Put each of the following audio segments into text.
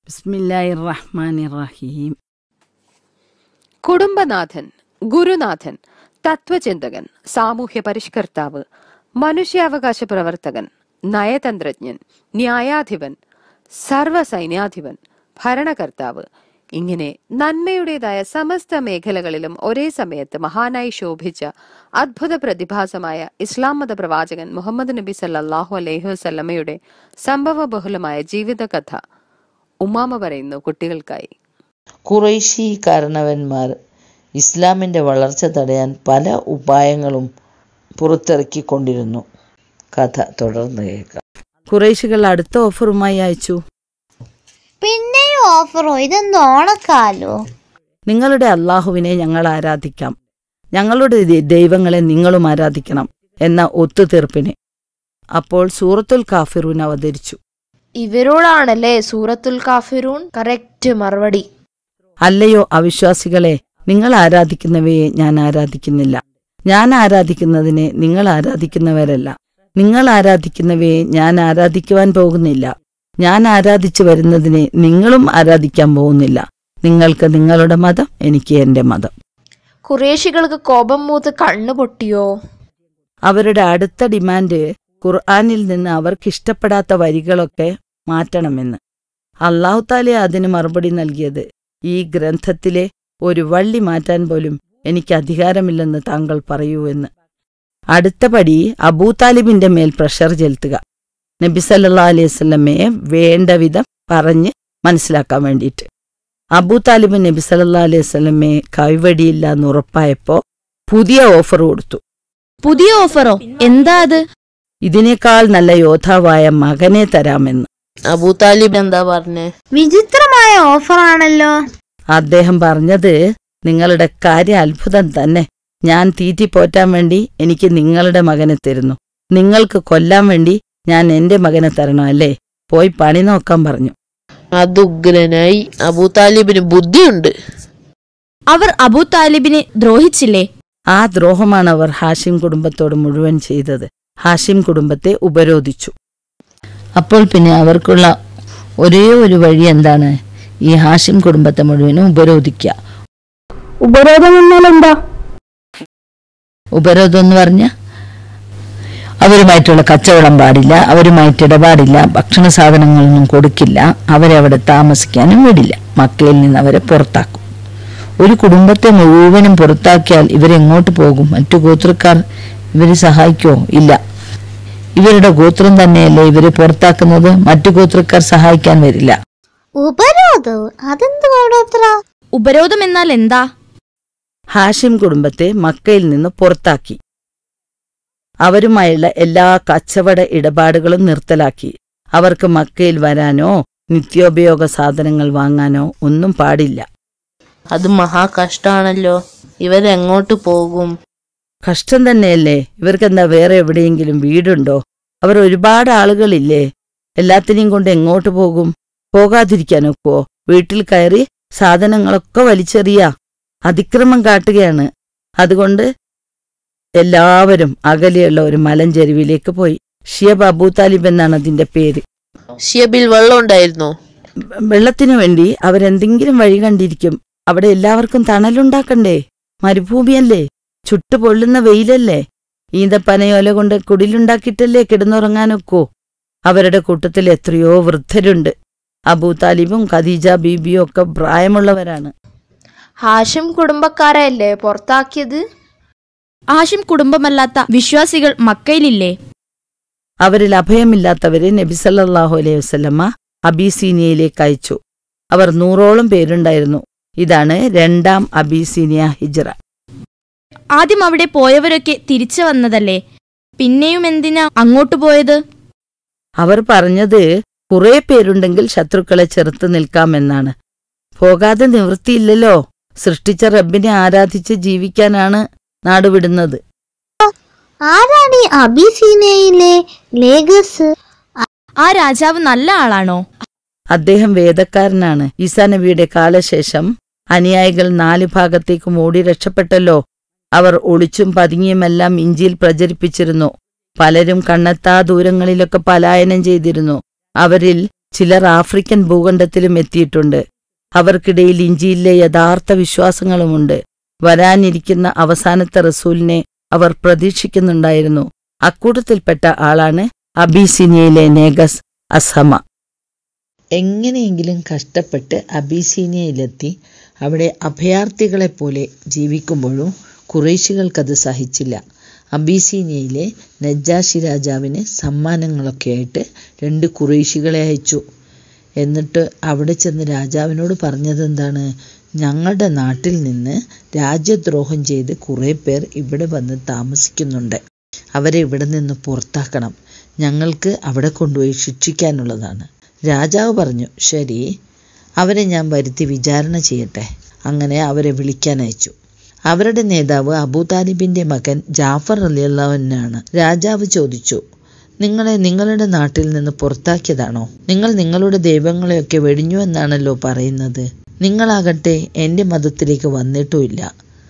ബിസ്മില്ലാഹിർ റഹ്മാനിർ റഹീം കുടുംബനാഥൻ ഗുരുനാഥൻ തത്വചിന്തകൻ സാമൂഹ്യ പരിഷ്കർത്താവ് മനുഷ്യാവകാശ പ്രവർത്തകൻ നയതന്ത്രജ്ഞൻ ന്യായാധിപൻ സർവസൈന്യാധിപൻ ഭരണകർത്താവ് ഇങ്ങനെ നന്മയുടേതായ സമസ്ത മേഖലകളിലും ഒരേ സമയത്ത് മഹാനായി ശോഭിച്ച അദ്ഭുത പ്രതിഭാസമായ ഇസ്ലാം മത പ്രവാചകൻ മുഹമ്മദ് നബി സല്ലല്ലാഹു അലൈഹി വസല്ലമയുടെ സംഭവബഹുലമായ ജീവിതകഥ ഉമ്മാമ പറയുന്നു കുട്ടികൾക്കായി കുറേശി കാരണവന്മാർ ഇസ്ലാമിൻ്റെ വളർച്ച തടയാൻ പല ഉപായങ്ങളും പുറത്തിറക്കിക്കൊണ്ടിരുന്നു കഥ തുടർന്ന് കേൾക്കാം കുറേശികൾ അടുത്ത ഓഫറുമായി അയച്ചു പിന്നെയും ഓഫറോ ഇതെന്ത് ഓണക്കാലോ നിങ്ങളുടെ അള്ളാഹുവിനെ ഞങ്ങൾ ആരാധിക്കാം ഞങ്ങളുടെ ദൈ- ദൈവങ്ങളെ നിങ്ങളും ആരാധിക്കണം എന്ന ഒത്തുതീർപ്പിന് അപ്പോൾ സൂറത്തുൽ കാഫിറൂൻ അവതരിച്ചു ഇവരോടാണല്ലേ സൂറത്തുൽ കാഫിറൂൺ കറക്റ്റ് മറുപടി അല്ലയോ അവിശ്വാസികളെ നിങ്ങൾ ആരാധിക്കുന്നവയെ ഞാൻ ആരാധിക്കുന്നില്ല ഞാൻ ആരാധിക്കുന്നതിനെ നിങ്ങൾ ആരാധിക്കുന്നവരല്ല നിങ്ങൾ ആരാധിക്കുന്നവയെ ഞാൻ ആരാധിക്കുവാൻ പോകുന്നില്ല ഞാൻ ആരാധിച്ചു വരുന്നതിനെ നിങ്ങളും ആരാധിക്കാൻ പോകുന്നില്ല നിങ്ങൾക്ക് നിങ്ങളുടെ മതം എനിക്ക് എന്റെ മതം കുറേശികൾക്ക് കോപം മൂത്ത് കണ്ണു പൊട്ടിയോ അവരുടെ അടുത്ത ഡിമാൻഡ് ഖുർആനിൽ നിന്ന് അവർക്കിഷ്ടപ്പെടാത്ത വരികളൊക്കെ മാറ്റണമെന്ന് അള്ളാഹുത്താലെ അതിന് മറുപടി നൽകിയത് ഈ ഗ്രന്ഥത്തിലെ ഒരു വള്ളി മാറ്റാൻ പോലും എനിക്ക് അധികാരമില്ലെന്ന് താങ്കൾ പറയൂ എന്ന് അടുത്ത പടി അബൂതാലിബിന്റെ മേൽ പ്രഷർ ചെലുത്തുക നബി സല്ലാ അലൈഹി സ്വലമയെ വേണ്ട വിധം പറഞ്ഞ് മനസ്സിലാക്കാൻ വേണ്ടിയിട്ട് അബൂതാലിബ് നബി സല്ലാ അലൈഹി സ്വലമയെ കൈവടിയില്ല എന്ന് ഉറപ്പായപ്പോ പുതിയ ഓഫർ കൊടുത്തു പുതിയ ഓഫറോ എന്താ അത് ഇതിനേക്കാൾ നല്ല യോദ്ധാവായ മകനെ തരാമെന്ന് അബൂതാലിബ് എന്താ പറഞ്ഞേ വിചിത്രമായ ഓഫറാണല്ലോ അദ്ദേഹം പറഞ്ഞത് നിങ്ങളുടെ കാര്യം അത്ഭുതം തന്നെ ഞാൻ തീറ്റി പോറ്റാൻ വേണ്ടി എനിക്ക് നിങ്ങളുടെ മകനെ തരുന്നു നിങ്ങൾക്ക് കൊല്ലാൻ വേണ്ടി ഞാൻ എന്റെ മകനെ തരണം അല്ലേ പോയി പണി നോക്കാൻ പറഞ്ഞു അത് ഉഗ്രനായി അബൂതാലിബിന് ബുദ്ധിയുണ്ട് അവർ അബൂ താലിബിനെ ദ്രോഹിച്ചില്ലേ ആ ദ്രോഹമാണ് അവർ ഹാഷിം കുടുംബത്തോട് മുഴുവൻ ചെയ്തത് ഹാഷിം കുടുംബത്തെ ഉപരോധിച്ചു അപ്പോൾ പിന്നെ അവർക്കുള്ള ഒരേ ഒരു വഴി എന്താണ് ഈ ഹാഷിം കുടുംബത്തെ മുഴുവനും ഉപരോധിക്കുക ഉപരോധം എന്നാൽ എന്താ ഉപരോധം എന്ന് പറഞ്ഞ അവരുമായിട്ടുള്ള കച്ചവടം പാടില്ല അവരുമായിട്ട് ഇടപാടില്ല ഭക്ഷണ സാധനങ്ങളൊന്നും കൊടുക്കില്ല അവരെ അവിടെ താമസിക്കാനും വിടില്ല മക്കയിൽ നിന്ന് അവരെ പുറത്താക്കും ഒരു കുടുംബത്തെ മുഴുവനും പുറത്താക്കിയാൽ ഇവരെങ്ങോട്ട് പോകും മറ്റു ഗോത്രക്കാർ ഇവരെ സഹായിക്കോ ഇല്ല ഇവരുടെ ഗോത്രം തന്നെയല്ലേ ഇവരെ പുറത്താക്കുന്നത് മറ്റു ഗോത്രക്കാർ സഹായിക്കാൻ വരില്ല ഉപരോധവും അതെന്ത് കൂടോത്ര ഉപരോധം എന്നാൽ എന്താ ഹാഷിം കുടുംബത്തെ മക്കയിൽ നിന്ന് പുറത്താക്കി അവരുമായുള്ള എല്ലാ കച്ചവട ഇടപാടുകളും നിർത്തലാക്കി അവർക്ക് മക്കയിൽ വരാനോ നിത്യോപയോഗ സാധനങ്ങൾ വാങ്ങാനോ ഒന്നും പാടില്ല അത് മഹാ കഷ്ടാണല്ലോ ഇവരെങ്ങോട്ട് പോകും കഷ്ടം തന്നെയല്ലേ ഇവർക്കെന്താ വേറെ എവിടെയെങ്കിലും വീടുണ്ടോ അവർ ഒരുപാട് ആളുകളില്ലേ എല്ലാത്തിനെയും കൊണ്ട് എങ്ങോട്ട് പോകും പോകാതിരിക്കാനൊക്കോ വീട്ടിൽ കയറി സാധനങ്ങളൊക്കെ വലിച്ചെറിയാ അതിക്രമം കാട്ടുകയാണ് അതുകൊണ്ട് എല്ലാവരും അകലെയുള്ള ഒരു മലഞ്ചെരുവിലേക്ക് പോയി ഷിയബ് അബൂ താലിബ് എന്നാണ് അതിന്റെ പേര് ഷിയബിൽ വെള്ളം ഉണ്ടായിരുന്നോ വെ- വെള്ളത്തിനു വേണ്ടി അവരെന്തെങ്കിലും വഴി കണ്ടിരിക്കും അവിടെ എല്ലാവർക്കും തണലുണ്ടാക്കണ്ടേ മരുഭൂമിയല്ലേ ചുട്ടുപൊള്ളുന്ന വെയിലല്ലേ ഈന്തപ്പനയോല കൊണ്ട് കുടിലുണ്ടാക്കിയിട്ടല്ലേ കിടന്നുറങ്ങാനൊക്കോ അവരുടെ കൂട്ടത്തിൽ എത്രയോ വൃദ്ധരുണ്ട് അബൂ താലിബും ഖദീജ ബീബിയും ഒക്കെ പ്രായമുള്ളവരാണ് ഹാഷിം കുടുംബക്കാരെയല്ലേ പുറത്താക്കിയത് ആഷിം കുടുംബമല്ലാത്ത വിശ്വാസികൾ മക്കയിലില്ലേ അവരിൽ അഭയമില്ലാത്തവരെ നബി സല്ലല്ലാഹു അലൈഹി വസല്ലമ്മ അബീസീനിയയിലേക്ക് അയച്ചു അവർ നൂറോളം പേരുണ്ടായിരുന്നു ഇതാണ് രണ്ടാം അബീസീനിയ ഹിജ്റ ആദ്യം അവിടെ പോയവരൊക്കെ തിരിച്ചു വന്നതല്ലേ പിന്നെയും എന്തിനാ അങ്ങോട്ട് പോയത് അവർ പറഞ്ഞത് കുറെ പേരുണ്ടെങ്കിൽ ശത്രുക്കളെ ചെറുത്ത് നിൽക്കാമെന്നാണ് പോകാതെ നിവൃത്തിയില്ലല്ലോ സൃഷ്ടിച്ച റബ്ബിനെ ആരാധിച്ച് ജീവിക്കാനാണ് നാടുവിടുന്നത് ആരാണ് ഈ അബിസീനയിലെ ലേഗസ് ആ രാജാവ് നല്ല ആളാണോ അദ്ദേഹം വേദക്കാരനാണ് ഈസാ നബിയുടെ കാലശേഷം അനുയായികൾ നാല് ഭാഗത്തേക്ക് ഓടി രക്ഷപ്പെട്ടല്ലോ അവർ ഒളിച്ചും പതുങ്ങിയുമെല്ലാം ഇഞ്ചിയിൽ പ്രചരിപ്പിച്ചിരുന്നു പലരും കണ്ണെത്താ ദൂരങ്ങളിലൊക്കെ പലായനം ചെയ്തിരുന്നു അവരിൽ ചിലർ ആഫ്രിക്കൻ ഭൂഖണ്ഡത്തിലും എത്തിയിട്ടുണ്ട് അവർക്കിടയിൽ ഇഞ്ചിയിലെ യഥാർത്ഥ വിശ്വാസങ്ങളുമുണ്ട് വരാനിരിക്കുന്ന അവസാനത്തെ റസൂലിനെ അവർ പ്രതീക്ഷിക്കുന്നുണ്ടായിരുന്നു അക്കൂട്ടത്തിൽപ്പെട്ട ആളാണ് അബീസിനിയയിലെ നേഗസ് അസമ എങ്ങനെയെങ്കിലും കഷ്ടപ്പെട്ട് അബീസീനിയയിലെത്തി അവിടെ അഭയാർത്ഥികളെപ്പോലെ ജീവിക്കുമ്പോഴും കുറേശികൾക്കത് സഹിച്ചില്ല അബീസീനിയയിലെ നജ്ജാഷി രാജാവിന് സമ്മാനങ്ങളൊക്കെയായിട്ട് രണ്ട് കുറേശികളെ അയച്ചു എന്നിട്ട് അവിടെ ചെന്ന് രാജാവിനോട് പറഞ്ഞതെന്താണ് ഞങ്ങളുടെ നാട്ടിൽ നിന്ന് രാജ്യദ്രോഹം ചെയ്ത് കുറേ പേർ ഇവിടെ വന്ന് താമസിക്കുന്നുണ്ട് അവരെ ഇവിടെ നിന്ന് പുറത്താക്കണം ഞങ്ങൾക്ക് അവിടെ കൊണ്ടുപോയി ശിക്ഷിക്കാനുള്ളതാണ് രാജാവ് പറഞ്ഞു ശരി അവരെ ഞാൻ വരുത്തി വിചാരണ ചെയ്യട്ടെ അങ്ങനെ അവരെ വിളിക്കാൻ അയച്ചു അവരുടെ നേതാവ് അബൂ താലിബിന്റെ മകൻ ജാഫർ അലിയല്ലാവനാണ് രാജാവ് ചോദിച്ചു നിങ്ങളെ നിങ്ങളുടെ നാട്ടിൽ നിന്ന് പുറത്താക്കിയതാണോ നിങ്ങൾ നിങ്ങളുടെ ദൈവങ്ങളെയൊക്കെ വെടിഞ്ഞു എന്നാണല്ലോ പറയുന്നത് നിങ്ങളാകട്ടെ എൻ്റെ മതത്തിലേക്ക് വന്നിട്ടുമില്ല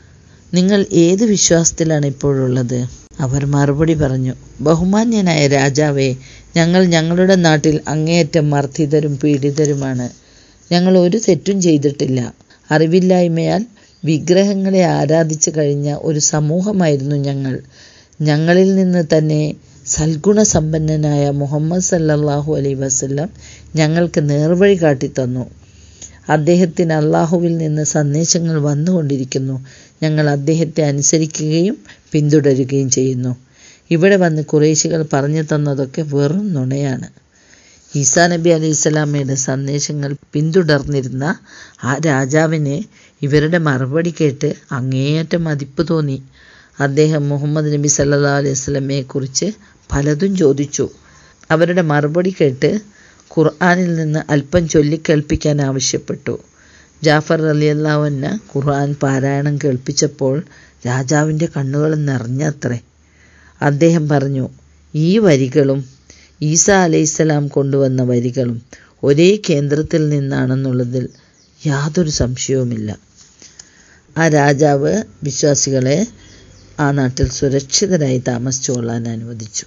നിങ്ങൾ ഏത് വിശ്വാസത്തിലാണ് ഇപ്പോഴുള്ളത് അവർ മറുപടി പറഞ്ഞു ബഹുമാന്യനായ രാജാവേ ഞങ്ങൾ ഞങ്ങളുടെ നാട്ടിൽ അങ്ങേയറ്റം മർദ്ദിതരും പീഡിതരുമാണ് ഞങ്ങൾ ഒരു തെറ്റും ചെയ്തിട്ടില്ല അറിവില്ലായ്മയാൽ വിഗ്രഹങ്ങളെ ആരാധിച്ചു കഴിഞ്ഞ ഒരു സമൂഹമായിരുന്നു ഞങ്ങൾ ഞങ്ങളിൽ നിന്ന് തന്നെ സൽഗുണസമ്പന്നനായ മുഹമ്മദ് സല്ലല്ലാഹു അലൈ വസല്ലം ഞങ്ങൾക്ക് നേർവഴി കാട്ടിത്തന്നു അദ്ദേഹത്തിന് അള്ളാഹുവിൽ നിന്ന് സന്ദേശങ്ങൾ വന്നുകൊണ്ടിരിക്കുന്നു ഞങ്ങൾ അദ്ദേഹത്തെ അനുസരിക്കുകയും പിന്തുടരുകയും ചെയ്യുന്നു ഇവിടെ വന്ന് കുറേശികൾ പറഞ്ഞു തന്നതൊക്കെ വെറും നുണയാണ് ഈസാ നബി അലൈഹി സ്വലാമയുടെ സന്ദേശങ്ങൾ പിന്തുടർന്നിരുന്ന ആ രാജാവിന് ഇവരുടെ മറുപടി കേട്ട് അങ്ങേയറ്റം മതിപ്പ് തോന്നി അദ്ദേഹം മുഹമ്മദ് നബി സല്ലാ അലൈഹി സ്വലമയെ കുറിച്ച് പലതും ചോദിച്ചു അവരുടെ മറുപടി കേട്ട് ഖുർആനിൽ നിന്ന് അല്പം ചൊല്ലിക്കേൾപ്പിക്കാൻ ആവശ്യപ്പെട്ടു ജാഫർ അലിയല്ലാവന്ന ഖുർആൻ പാരായണം കേൾപ്പിച്ചപ്പോൾ രാജാവിൻ്റെ കണ്ണുകൾ നിറഞ്ഞത്രേ അദ്ദേഹം പറഞ്ഞു ഈ വരികളും ഈസ അലൈഹിസ്സലാം കൊണ്ടുവന്ന വരികളും ഒരേ കേന്ദ്രത്തിൽ നിന്നാണെന്നുള്ളതിൽ യാതൊരു സംശയവുമില്ല ആ രാജാവ് വിശ്വാസികളെ ആ നാട്ടിൽ സുരക്ഷിതരായി താമസിച്ചുകൊള്ളാൻ അനുവദിച്ചു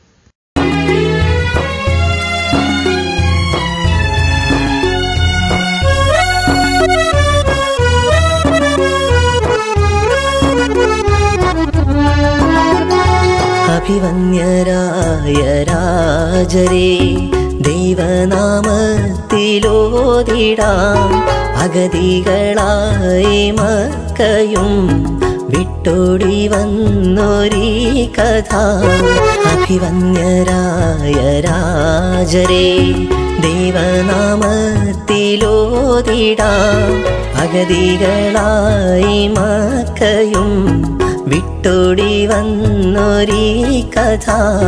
അഭിവന്യരായ രാജരേ ദൈവനാമത്തിലോതിടാം അഗതികളായി മക്കയും വിട്ടോടി വന്നൊരീ കഥ അഭിവന്യരായ രാജരേ ദൈവനാമത്തിലോതിടാം അഗതികളായി മക്കയും വിട്ടോടി വന്നൊരീ കഥ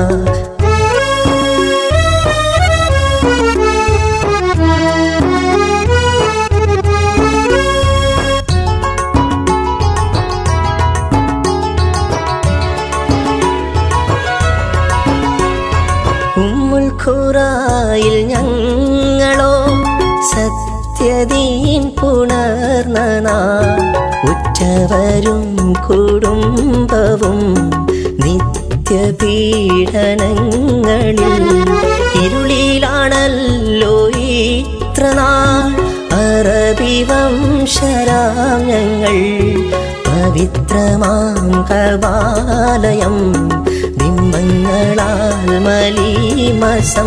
ഉമ്മുൽ ഖുറായിൽ ഞങ്ങളോ സത്യദീൻ പുണർന്ന നാൾ ഉറ്റവരും കുടുംബവും നിത്യപീഡനങ്ങളിൽ ഇരുളിലാണല്ലോ ഇത്ര നാൾ അറബി വംശരാം ഞങ്ങൾ പവിത്രമാം കവാലയം ബിംബങ്ങളാൽ മലീമസം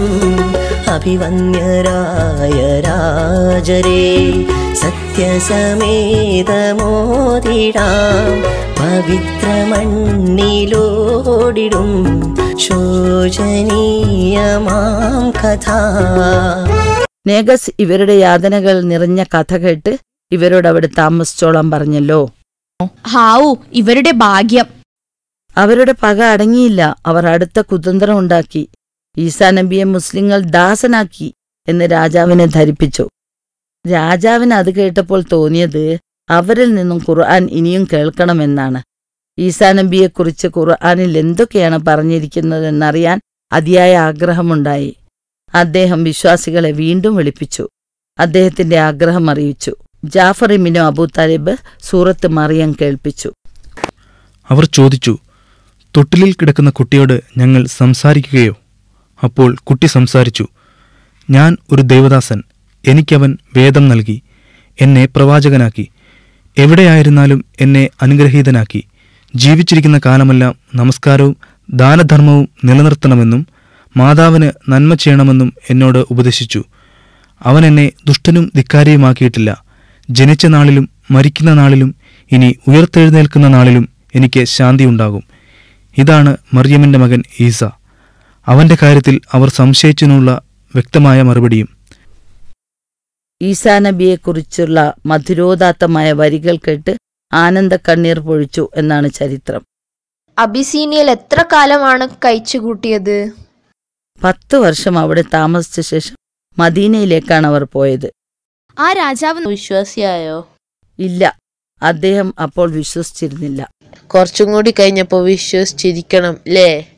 അഭിവന്യരായ രാജരേ സത്യസമേതമോതിടാം പവിത്രമണ്ണിലോടിടും ശോചനീയമാം കഥ നേഗസ് ഇവരുടെ യാതനകൾ നിറഞ്ഞ കഥ കേട്ട് ഇവരോട് അവിടെ താമസിച്ചോളാൻ പറഞ്ഞല്ലോ ഹാവു ഇവരുടെ ഭാഗ്യം അവരുടെ പക അടങ്ങിയില്ല അവർ അടുത്ത കുതന്ത്രം ഉണ്ടാക്കി ഈസാ നബിയെ മുസ്ലിങ്ങൾ ദാസനാക്കി എന്ന് രാജാവിനെ ധരിപ്പിച്ചു രാജാവിന് അത് കേട്ടപ്പോൾ തോന്നിയത് അവരിൽ നിന്നും ഖുർആൻ ഇനിയും കേൾക്കണമെന്നാണ് ഈസാ നബിയെക്കുറിച്ച് ഖുർആനിൽ എന്തൊക്കെയാണ് പറഞ്ഞിരിക്കുന്നതെന്നറിയാൻ അതിയായ ആഗ്രഹമുണ്ടായി അദ്ദേഹം വിശ്വാസികളെ വീണ്ടും വിളിപ്പിച്ചു അദ്ദേഹത്തിന്റെ ആഗ്രഹം അറിയിച്ചു ജാഫർ ഇമിനോ അബൂ താലിബ് സൂറത്ത് മറിയം കേൾപ്പിച്ചു അവർ ചോദിച്ചു തൊട്ടിലിൽ കിടക്കുന്ന കുട്ടിയോട് ഞങ്ങൾ സംസാരിക്കുകയോ അപ്പോൾ കുട്ടി സംസാരിച്ചു ഞാൻ ഒരു ദൈവദാസൻ എനിക്കവൻ വേദം നൽകി എന്നെ പ്രവാചകനാക്കി എവിടെയായിരുന്നാലും എന്നെ അനുഗ്രഹീതനാക്കി ജീവിച്ചിരിക്കുന്ന കാലമെല്ലാം നമസ്കാരവും ദാനധർമ്മവും നിലനിർത്തണമെന്നും മാതാവിന് നന്മ ചെയ്യണമെന്നും എന്നോട് ഉപദേശിച്ചു അവൻ എന്നെ ദുഷ്ടനും ധിക്കാരിയുമാക്കിയിട്ടില്ല ജനിച്ച നാളിലും മരിക്കുന്ന നാളിലും ഇനി ഉയർത്തെഴുന്നേൽക്കുന്ന നാളിലും എനിക്ക് ശാന്തിയുണ്ടാകും ഇതാണ് മറിയമിന്റെ മകൻ ഈസ അവന്റെ കാര്യത്തിൽ അവർ സംശയിച്ചതിനുള്ള വ്യക്തമായ മറുപടിയും ഈസാ നബിയെക്കുറിച്ചുള്ള മധുരോദാത്തമായ വരികൾ കേട്ട് ആനന്ദ കണ്ണീർ പൊഴിച്ചു എന്നാണ് ചരിത്രം അബിസീനിയയിൽ എത്ര കാലമാണ് കഴിച്ചുകൂട്ടിയത് പത്ത് വർഷം അവിടെ താമസിച്ച ശേഷം മദീനയിലേക്കാണ് അവർ പോയത് ആ രാജാവ് വിശ്വാസിയായോ ഇല്ല അദ്ദേഹം അപ്പോൾ വിശ്വസിച്ചിരുന്നില്ല കുറച്ചും കൂടി കഴിഞ്ഞപ്പോ വിശ്വസിച്ചിരിക്കണം ലേ